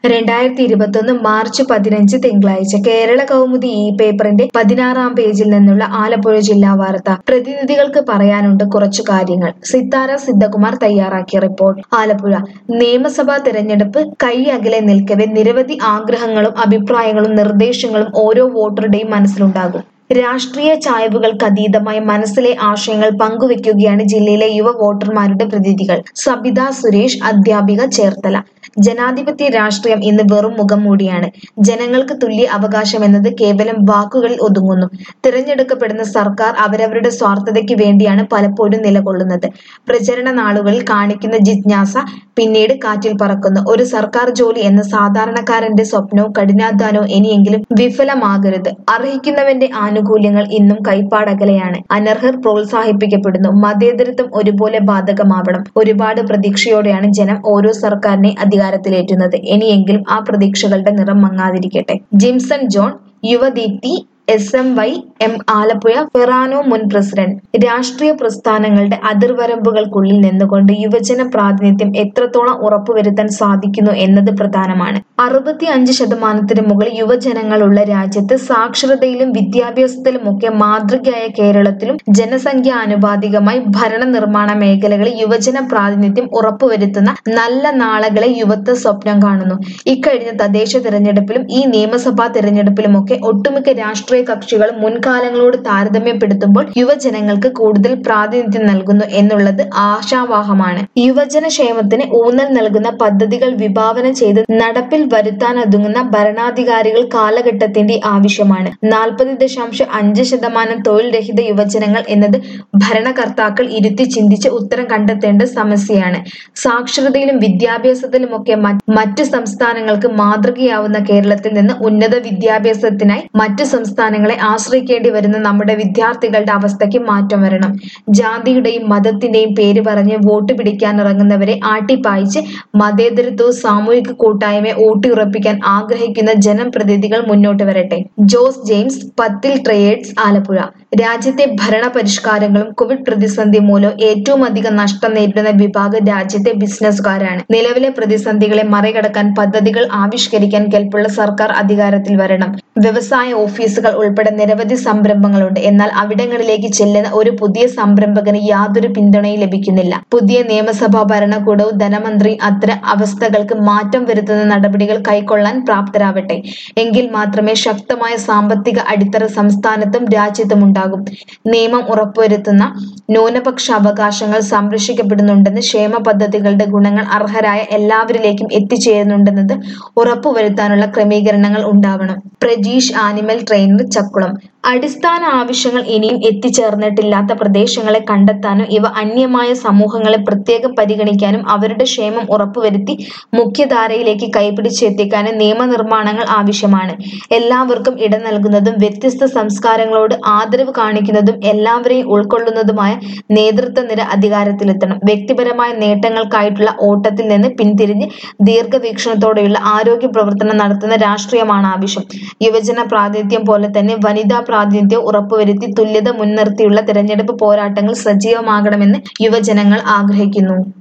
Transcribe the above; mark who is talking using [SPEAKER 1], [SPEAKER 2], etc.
[SPEAKER 1] രണ്ടായിരത്തി ഇരുപത്തൊന്ന് മാർച്ച് പതിനഞ്ച് തിങ്കളാഴ്ച കേരള കൗമുദി ഈ പേപ്പറിന്റെ പതിനാറാം പേജിൽ നിന്നുള്ള ആലപ്പുഴ ജില്ലാ വാർത്ത പ്രതിനിധികൾക്ക് പറയാനുണ്ട് കുറച്ചു കാര്യങ്ങൾ സിത്താര സിദ്ധകുമാർ തയ്യാറാക്കിയ റിപ്പോർട്ട് ആലപ്പുഴ നിയമസഭാ തിരഞ്ഞെടുപ്പ് കൈ അകലെ നിൽക്കവെ നിരവധി ആഗ്രഹങ്ങളും അഭിപ്രായങ്ങളും നിർദ്ദേശങ്ങളും ഓരോ വോട്ടറുടെയും മനസ്സിലുണ്ടാകും രാഷ്ട്രീയ ചായ്വുകൾക്ക് അതീതമായ മനസ്സിലെ ആശയങ്ങൾ പങ്കുവെക്കുകയാണ് ജില്ലയിലെ യുവ വോട്ടർമാരുടെ പ്രതിനിധികൾ സബിത സുരേഷ് അധ്യാപിക ചേർത്തല ജനാധിപത്യ രാഷ്ട്രീയം ഇന്ന് വെറും മുഖംമൂടിയാണ് ജനങ്ങൾക്ക് തുല്യ അവകാശം എന്നത് കേവലം വാക്കുകളിൽ ഒതുങ്ങുന്നു തിരഞ്ഞെടുക്കപ്പെടുന്ന സർക്കാർ അവരവരുടെ സ്വാർത്ഥതയ്ക്ക് വേണ്ടിയാണ് പലപ്പോഴും നിലകൊള്ളുന്നത് പ്രചരണ നാളുകളിൽ കാണിക്കുന്ന ജിജ്ഞാസ പിന്നീട് കാറ്റിൽ പറക്കുന്നു ഒരു സർക്കാർ ജോലി എന്ന സാധാരണക്കാരന്റെ സ്വപ്നവും കഠിനാധ്വാനവും ഇനിയെങ്കിലും വിഫലമാകരുത് അർഹിക്കുന്നവന്റെ ആനുകൂല്യങ്ങൾ ഇന്നും കൈപ്പാടകലെയാണ് അനർഹർ പ്രോത്സാഹിപ്പിക്കപ്പെടുന്നു മതേതരത്വം ഒരുപോലെ ബാധകമാവണം ഒരുപാട് പ്രതീക്ഷയോടെയാണ് ജനം ഓരോ സർക്കാരിനെ അധികാരത്തിലേറ്റുന്നത് ഇനിയെങ്കിലും ആ പ്രതീക്ഷകളുടെ നിറം മങ്ങാതിരിക്കട്ടെ Jimson John Yuvadeepthi S M Y M Alappuzha forane മുൻ പ്രസിഡന്റ് രാഷ്ട്രീയ പ്രസ്ഥാനങ്ങളുടെ അതിർവരമ്പുകൾക്കുള്ളിൽ നിന്നുകൊണ്ട് യുവജന പ്രാതിനിധ്യം എത്രത്തോളം ഉറപ്പുവരുത്താൻ സാധിക്കുന്നു എന്നത് പ്രധാനമാണ് അറുപത്തി അഞ്ച് ശതമാനത്തിന് മുകളിൽ യുവജനങ്ങളുള്ള രാജ്യത്ത് സാക്ഷരതയിലും വിദ്യാഭ്യാസത്തിലുമൊക്കെ മാതൃകയായ കേരളത്തിലും ജനസംഖ്യ ആനുപാതികമായി ഭരണ നിർമ്മാണ മേഖലകളിൽ യുവജന പ്രാതിനിധ്യം ഉറപ്പുവരുത്തുന്ന നല്ല നാളുകളെ യുവത്വ സ്വപ്നം കാണുന്നു ഇക്കഴിഞ്ഞ തദ്ദേശ തിരഞ്ഞെടുപ്പിലും ഈ നിയമസഭാ തിരഞ്ഞെടുപ്പിലുമൊക്കെ ഒട്ടുമിക്ക രാഷ്ട്രീയ കക്ഷികൾ മുൻകാലങ്ങളോട് താരതമ്യപ്പെടുത്തുമ്പോൾ യുവജനങ്ങൾക്ക് കൂടുതൽ പ്രാതിനിധ്യം നൽകുന്നു എന്നുള്ളത് ആശാവാഹമാണ് യുവജന ക്ഷേമത്തിന് ഊന്നൽ നൽകുന്ന പദ്ധതികൾ വിഭാവനം ചെയ്ത് നടപ്പിൽ വരുത്താനൊതുങ്ങുന്ന ഭരണാധികാരികൾ കാലഘട്ടത്തിന്റെ ആവശ്യമാണ് നാൽപ്പത് ദശാംശം അഞ്ച് ശതമാനം തൊഴിൽ രഹിത യുവജനങ്ങൾ എന്നത് ഭരണകർത്താക്കൾ ഇരുത്തി ചിന്തിച്ച് ഉത്തരം കണ്ടെത്തേണ്ട സമസ്യയാണ് സാക്ഷരതയിലും വിദ്യാഭ്യാസത്തിലുമൊക്കെ മറ്റു സംസ്ഥാനങ്ങൾക്ക് മാതൃകയാവുന്ന കേരളത്തിൽ നിന്ന് ഉന്നത വിദ്യാഭ്യാസത്തിനായി മറ്റു സംസ്ഥാനങ്ങളെ ആശ്രയിക്കേണ്ടി വരുന്ന നമ്മുടെ വിദ്യാർത്ഥികളുടെ അവസ്ഥയ്ക്ക് മാറ്റം വരണം ജാതിയുടെയും മതത്തിന്റെയും പേര് പറഞ്ഞ് വോട്ട് പിടിക്കാനിറങ്ങുന്നവരെ ആട്ടിപ്പായിച്ച് മതേതരത്വവും സാമൂഹിക കൂട്ടായ്മയെ ഊട്ടിയുറപ്പിക്കാൻ ആഗ്രഹിക്കുന്ന ജനപ്രതിനിധികൾ മുന്നോട്ട് വരട്ടെ ജോസ് ജെയിംസ് പത്തിൽ ട്രേഡ്സ് ആലപ്പുഴ രാജ്യത്തെ ഭരണ പരിഷ്കാരങ്ങളും കോവിഡ് പ്രതിസന്ധി മൂലം ഏറ്റവും അധികം നഷ്ടം നേരിടുന്ന വിഭാഗം രാജ്യത്തെ ബിസിനസ്സുകാരാണ് നിലവിലെ പ്രതിസന്ധികളെ മറികടക്കാൻ പദ്ധതികൾ ആവിഷ്കരിക്കാൻ കെൽപ്പുള്ള സർക്കാർ അധികാരത്തിൽ വരണം വ്യവസായ ഓഫീസുകൾ ഉൾപ്പെടെ നിരവധി സംരംഭങ്ങളുണ്ട് എന്നാൽ അവിടങ്ങളിലേക്ക് ചെല്ലുന്ന ഒരു പുതിയ സംരംഭകന് യാതൊരു പിന്തുണയും ലഭിക്കുന്നില്ല പുതിയ നിയമസഭാ ഭരണകൂടവും ധനമന്ത്രി അത്തരം അവസ്ഥകൾക്ക് മാറ്റം വരുത്തുന്ന നടപടികൾ കൈക്കൊള്ളാൻ പ്രാപ്തരാവട്ടെ എങ്കിൽ മാത്രമേ ശക്തമായ സാമ്പത്തിക അടിത്തറ സംസ്ഥാനത്തും രാജ്യത്തും ഉണ്ടാകും നിയമം ഉറപ്പുവരുത്തുന്ന ന്യൂനപക്ഷ അവകാശങ്ങൾ സംരക്ഷിക്കപ്പെടുന്നുണ്ടെന്ന് ക്ഷേമ പദ്ധതികളുടെ ഗുണങ്ങൾ അർഹരായ എല്ലാവരിലേക്കും എത്തിച്ചേരുന്നുണ്ടെന്നത് ഉറപ്പുവരുത്താനുള്ള ക്രമീകരണങ്ങൾ ഉണ്ടാവണം പ്രജീഷ് ആനിമൽ ട്രെയിനർ ചക്കുളം അടിസ്ഥാന ആവശ്യങ്ങൾ ഇനിയും എത്തിച്ചേർന്നിട്ടില്ലാത്ത പ്രദേശങ്ങളെ കണ്ടെത്താനും ഇവ അന്യമായ സമൂഹങ്ങളെ പ്രത്യേകം പരിഗണിക്കാനും അവരുടെ ക്ഷേമം ഉറപ്പുവരുത്തി മുഖ്യധാരയിലേക്ക് കൈപിടിച്ചെത്തിക്കാനും നിയമനിർമ്മാണങ്ങൾ ആവശ്യമാണ് എല്ലാവർക്കും ഇട നൽകുന്നതും വ്യത്യസ്ത സംസ്കാരങ്ങളോട് ആദരവ് കാണിക്കുന്നതും എല്ലാവരെയും ഉൾക്കൊള്ളുന്നതുമായ നേതൃത്വ നിര അധികാരത്തിലെത്തണം വ്യക്തിപരമായ നേട്ടങ്ങൾക്കായിട്ടുള്ള ഓട്ടത്തിൽ നിന്ന് പിന്തിരിഞ്ഞ് ദീർഘവീക്ഷണത്തോടെയുള്ള ആരോഗ്യ പ്രവർത്തനം നടത്തുന്ന രാഷ്ട്രീയമാണ് ആവശ്യം യുവജന പ്രാതിനിധ്യം പോലെ തന്നെ വനിതാ പ്രാതിനിധ്യം ഉറപ്പുവരുത്തി തുല്യത മുൻനിർത്തിയുള്ള തിരഞ്ഞെടുപ്പ് പോരാട്ടങ്ങൾ സജീവമാകണമെന്ന് യുവജനങ്ങൾ ആഗ്രഹിക്കുന്നു